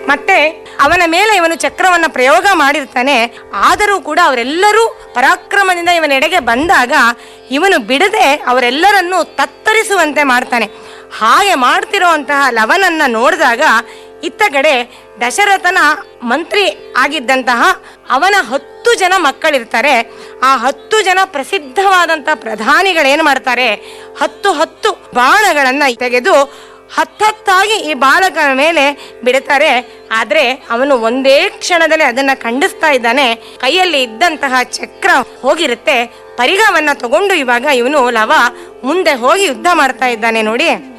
ಮತ್ತೆ ಅವನ ಮೇಲೆ ಇವನು ಚಕ್ರವನ್ನ ಪ್ರಯೋಗ ಮಾಡಿರ್ತಾನೆ ಆದರೂ ಕೂಡ ಅವರೆಲ್ಲರೂ ಪರಾಕ್ರಮದಿಂದ ಇವನೆಡೆಗೆ ಬಂದಾಗ ಇವನು ಬಿಡದೆ ಅವರೆಲ್ಲರನ್ನೂ ತತ್ತರಿಸುವಂತೆ ಮಾಡ್ತಾನೆ ಹಾಗೆ ಮಾಡ್ತಿರುವಂತಹ ಲವನನ್ನ ನೋಡಿದಾಗ ಇತ್ತ ಕಡೆ ದಶರಥನ ಮಂತ್ರಿ ಆಗಿದ್ದಂತಹ ಅವನ ಹತ್ತು ಜನ ಮಕ್ಕಳಿರ್ತಾರೆ ಆ ಹತ್ತು ಜನ ಪ್ರಸಿದ್ಧವಾದಂತಹ ಪ್ರಧಾನಿಗಳೇನು ಮಾಡ್ತಾರೆ ಹತ್ತು ಹತ್ತು ಬಾಣಗಳನ್ನ ತೆಗೆದು ಹತ್ತತ್ತಾಗಿ ಈ ಬಾಲಕನ ಮೇಲೆ ಬಿಡುತ್ತಾರೆ ಆದ್ರೆ ಅವನು ಒಂದೇ ಕ್ಷಣದಲ್ಲಿ ಅದನ್ನ ಖಂಡಿಸ್ತಾ ಇದ್ದಾನೆ ಕೈಯಲ್ಲಿ ಇದ್ದಂತಹ ಚಕ್ರ ಹೋಗಿರುತ್ತೆ ಪರಿಗವನ್ನ ತಗೊಂಡು ಇವಾಗ ಇವನು ಲವ ಮುಂದೆ ಹೋಗಿ ಯುದ್ಧ ಮಾಡ್ತಾ ಇದ್ದಾನೆ ನೋಡಿ